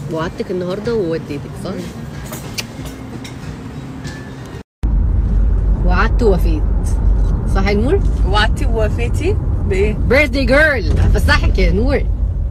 وعدتك النهارده ووديتك صح؟ وعدت ووفيت صح يا نور؟ وعدتي ووفيتي بايه؟ بيرثدي جيرل هفسحك يا نور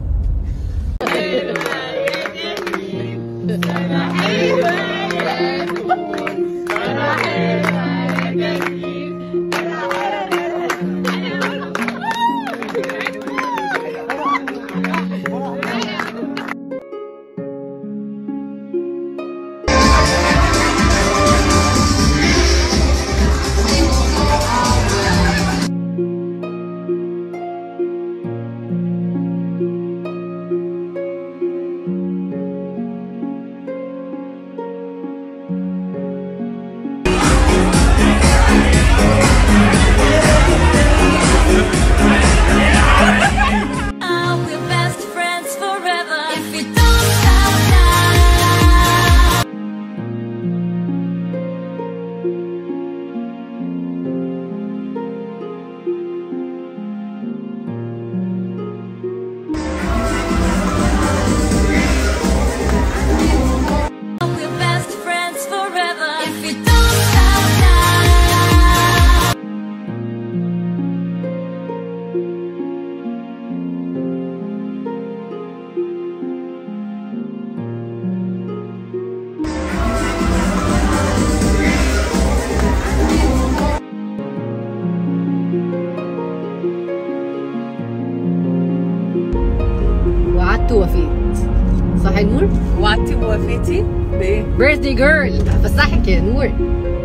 We're best friends forever. If you don't stop now. We're best friends forever. If you don't stop now. وعدت ووفيت صح يا نور؟ وعدتي ووفيتي بايه؟ بيرثدي جيرل هفسحك يا نور